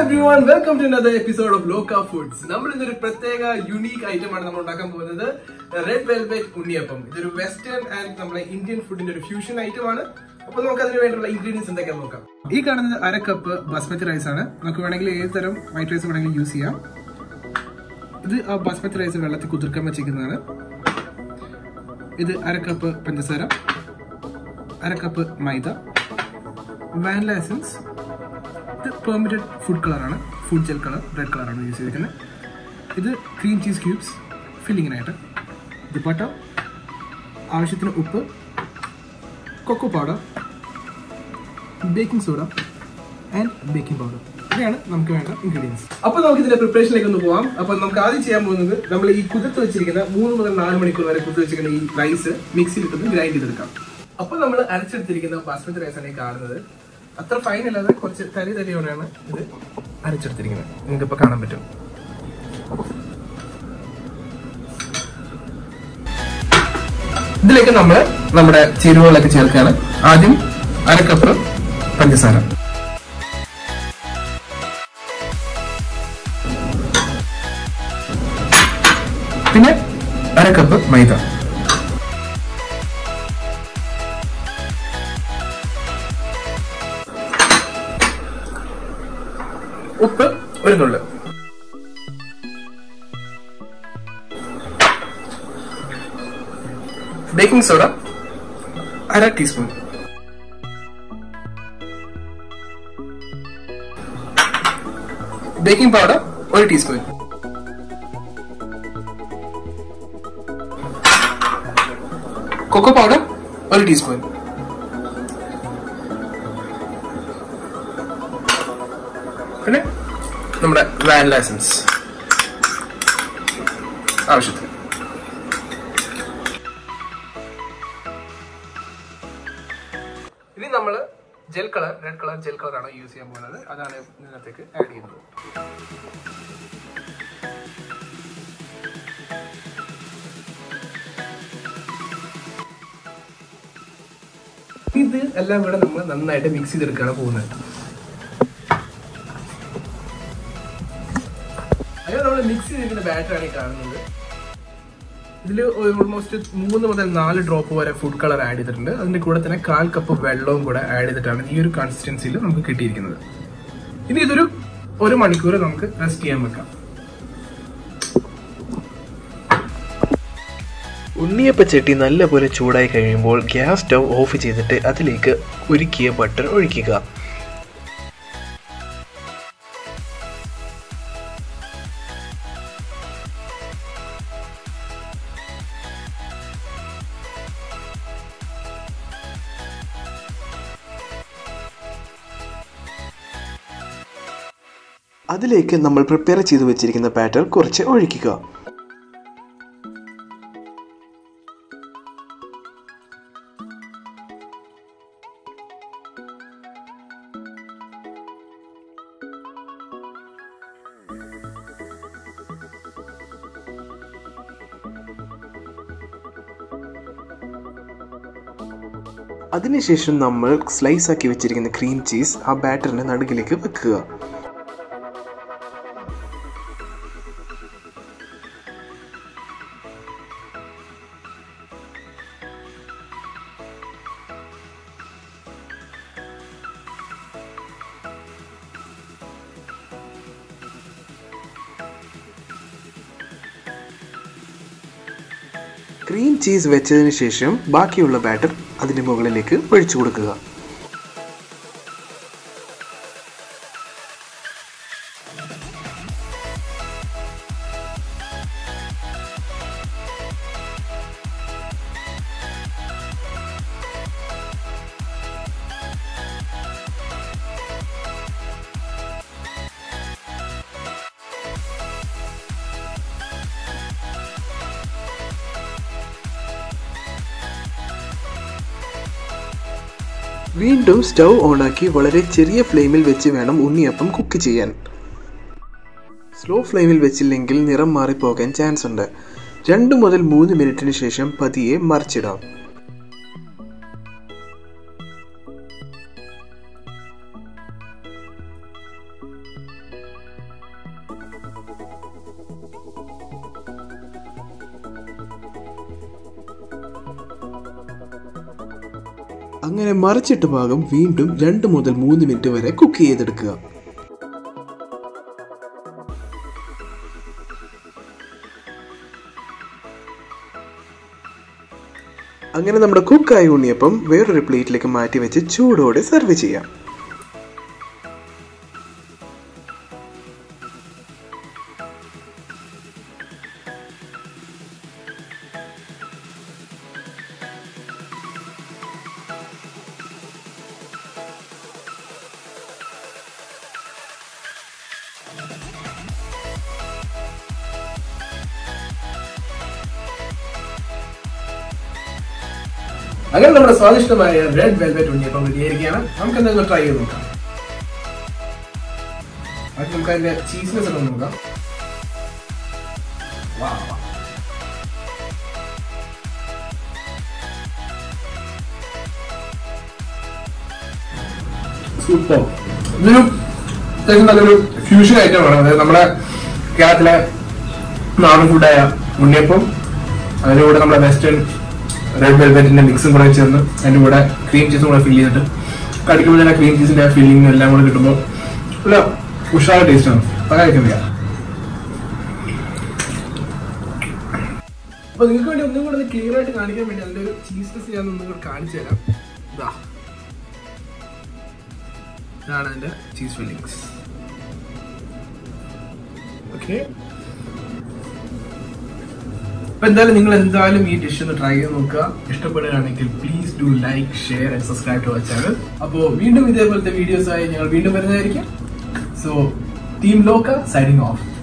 Everyone welcome to another episode of Loka foods നമ്മൾ ഇന്നൊരു പ്രത്യേക യുണീക് ഐറ്റം ആണ് നമ്മൾ ഉണ്ടാക്കാൻ പോകുന്നത് റെഡ് വെൽവെറ്റ് ഉണ്ണിയപ്പം ഇതൊരു വെസ്റ്റേൺ ആൻഡ് നമ്മുടെ ഇന്ത്യൻ ഫുഡിന്റെ ഒരു ഫ്യൂഷൻ ഐറ്റം ആണ് അപ്പൊ നമുക്ക് അതിന് വേണ്ടിയുള്ള ഇൻഗ്രീഡിയൻസ് എന്തൊക്കെയാണെന്ന് നോക്കാം ഈ കാണുന്നത് അര കപ്പ് ബസ്മതി റൈസ് ആണ് നമുക്ക് വേണമെങ്കിൽ ഏത് തരം വൈറ്റ് റൈസ് വേണമെങ്കിൽ യൂസ് ചെയ്യാം ഇത് ആ ബസ്മതി റൈസ് വെള്ളത്തിൽ കുതിർക്കാൻ വെച്ചിരിക്കുന്നതാണ് ഇത് അര കപ്പ് പഞ്ചസാര അര കപ്പ് മൈദ വാനില എസൻസ് ഇത് പെർമിറ്റഡ് ഫുഡ് കളറാണ് ഫുഡ് ജെൽ കളർ റെഡ് കളറാണ് യൂസ് ചെയ്തിരിക്കുന്നത് ഇത് ക്രീം ചീസ് ക്യൂബ്സ് ഫില്ലിങ്ങിനായിട്ട് ഇത് ബട്ടർ ആവശ്യത്തിന് ഉപ്പ് cocoa powder baking soda and baking powder ഇവയാണ് നമുക്ക് വേണ്ട ഇൻഗ്രീഡിയൻസ് അപ്പോൾ നമുക്ക് ഇതിന്റെ പ്രിപ്പറേഷനിലേക്ക് ഒന്ന് പോവാം അപ്പോൾ നമുക്ക് ആദ്യം ചെയ്യാൻ പോകുന്നത് നമ്മൾ ഈ കുതിർത്ത് വെച്ചിരിക്കുന്ന മൂന്ന് മുതൽ നാല് മണിക്കൂർ വരെ കുതിർത്ത് വെച്ചിരിക്കുന്ന ഈ റൈസ് മിക്സിയിൽ ഇട്ടൊന്ന് ഗ്രൈൻഡ് ചെയ്തെടുക്കാം അപ്പോൾ നമ്മൾ അരച്ചെടുത്തിരിക്കുന്ന ബാസ്മതി റൈസാണ് ഈ കാണുന്നത് അത്ര ഫൈൻ അല്ലാതെ കുറച്ച് തരി തരിയോടെയാണ് ഇത് അരച്ചെടുത്തിരിക്കുന്നത് നിങ്ങൾക്ക് ഇപ്പൊ കാണാൻ പറ്റും ഇതിലേക്ക് നമ്മൾ നമ്മുടെ ചേരുവകളൊക്കെ ചേർക്കുകയാണ് ആദ്യം അര കപ്പ് പഞ്ചസാര പിന്നെ അര കപ്പ് മൈദ ഉപ്പ് ഒരു നുള്ള് ബേക്കിംഗ് സോഡ അര ടീസ്പൂൺ ബേക്കിംഗ് പൗഡർ ഒരു ടീസ്പൂൺ കൊക്കോ പൗഡർ ഒരു ടീസ്പൂൺ പിന്നെ നമ്മുടെ വാനില എസൻസ് ആവശ്യത്തിന് ഇനി നമ്മൾ gel colour red colour gel കളറാണ് യൂസ് ചെയ്യാൻ പോകുന്നത് അതാണ് ഇതിനകത്തേക്ക് ആഡ് ചെയ്യുന്നത് ഇത് എല്ലാം കൂടെ നമ്മൾ നന്നായിട്ട് മിക്സ് ചെയ്തെടുക്കുകയാണ് പോകുന്നത് അങ്ങനെ നമ്മൾ മിക്സ് ചെയ്തിരിക്കുന്ന ബാറ്ററാണ് ഈ കാണുന്നത് ഇതിൽ ഓൾമോസ്റ്റ് മൂന്ന് മുതൽ നാല് ഡ്രോപ്പ് വരെ ഫുഡ് കളർ ആഡ് ചെയ്തിട്ടുണ്ട് അതിന്റെ കൂടെ തന്നെ കാൽ കപ്പ് വെള്ളവും കൂടെ ആഡ് ചെയ്തിട്ടാണ് ഈ ഒരു കൺസിസ്റ്റൻസിയിൽ നമുക്ക് കിട്ടിയിരിക്കുന്നത് ഇനി ഇതൊരു ഒരു മണിക്കൂർ നമുക്ക് റെസ്റ്റ് ചെയ്യാൻ വെക്കാം ഉണ്ണിയപ്പച്ചട്ടി നല്ലപോലെ ചൂടായി കഴിയുമ്പോൾ ഗ്യാസ് സ്റ്റൗ ഓഫ് ചെയ്തിട്ട് അതിലേക്ക് ഉരുക്കിയ ബട്ടർ ഒഴിക്കുക അതിലേക്ക് നമ്മൾ പ്രിപ്പയർ ചെയ്തു വെച്ചിരിക്കുന്ന ബാറ്റർ കുറച്ച് ഒഴിക്കുക അതിനുശേഷം നമ്മൾ സ്ലൈസ് ആക്കി വെച്ചിരിക്കുന്ന ക്രീം ചീസ് ആ ബാറ്ററിന്റെ നടുകിലേക്ക് വെക്കുക ക്രീം ചീസ് വെച്ചതിന് ശേഷം ബാക്കിയുള്ള ബാറ്റർ അതിന് മുകളിലേക്ക് ഒഴിച്ചു കൊടുക്കുക വീണ്ടും സ്റ്റൗ ഓണാക്കി വളരെ ചെറിയ ഫ്ലെയിമിൽ വെച്ച് വേണം ഉണ്ണിയപ്പം കുക്ക് ചെയ്യാൻ സ്ലോ ഫ്ലെയിമിൽ വെച്ചില്ലെങ്കിൽ നിറം മാറിപ്പോകാൻ ചാൻസ് ഉണ്ട് രണ്ട് മുതൽ മൂന്ന് മിനിറ്റിന് ശേഷം പതിയെ മറിച്ചിടാം അങ്ങനെ മറിച്ചിട്ട ഭാഗം വീണ്ടും രണ്ട് മുതൽ മൂന്ന് മിനിറ്റ് വരെ കുക്ക് ചെയ്തെടുക്കുക അങ്ങനെ നമ്മുടെ കുക്കായ ഉണ്ണിയപ്പം വേറൊരു പ്ലേറ്റിലേക്ക് മാറ്റി വെച്ച് ചൂടോടെ സെർവ് ചെയ്യാം അങ്ങനെ നമ്മുടെ സ്വാദിഷ്ടമായ റെഡ് വെൽവെറ്റ് ഉണ്ണിയപ്പം റെഡിയായിരിക്കുകയാണ് നമുക്ക് എന്തെങ്കിലും ട്രൈ ചെയ്ത് നോക്കാം അത് നമുക്ക് അതിന്റെ ചീസിനെസ് ഒക്കെ ഒന്ന് നോക്കാം Wow. സൂപ്പർ ഇതൊരു അത്യാവശ്യം നല്ലൊരു ഫ്യൂഷൻ ഐറ്റമാണ് അതായത് നമ്മുടെ കേരളത്തിലെ നാടൻ ഫുഡായ ഉണ്ണിയപ്പം അതിന്റെ കൂടെ നമ്മുടെ വെസ്റ്റേൺ റെഡ് വെൽവെറ്റിന്റെ മിക്സും കൂടെ ചേർന്ന് അതിന്റെ കൂടെ ക്രീം ചീസും കൂടെ ഫിൽ ചെയ്തിട്ട് കടിക്കുമ്പോൾ തന്നെ ക്രീം ചീസിന്റെ ഫില്ലിങ്ങും എല്ലാം കൂടെ കിട്ടുമ്പോൾ നല്ല ഉഷാറ് ടേസ്റ്റ് ആണ് അതൊക്കെ കഴിക്കുന്നില്ല അപ്പൊ നിങ്ങൾക്ക് വേണ്ടി ഒന്നും കൂടെ ക്ലിയർ ആയിട്ട് കാണിക്കാൻ വേണ്ടി അതിന്റെ ഒരു ചീസ് ടെസ്റ്റ് ഞാൻ ഒന്നും കൂടെ കാണിച്ചു തരാം ഇതാ ഇതാണ് അതിന്റെ ചീസ് ഫില്ലിങ്സ് ഓക്കെ അപ്പൊ എന്തായാലും നിങ്ങൾ എന്തായാലും ഈ ഡിഷ് ഒന്ന് ട്രൈ ചെയ്ത് നോക്കുക ഇഷ്ടപ്പെടുകയാണെങ്കിൽ please do like share and subscribe to our channel അപ്പോൾ വീണ്ടും ഇതേപോലത്തെ വീഡിയോസ് ആയി ഞങ്ങൾ വീണ്ടും വരുന്നതായിരിക്കും so team Loka signing of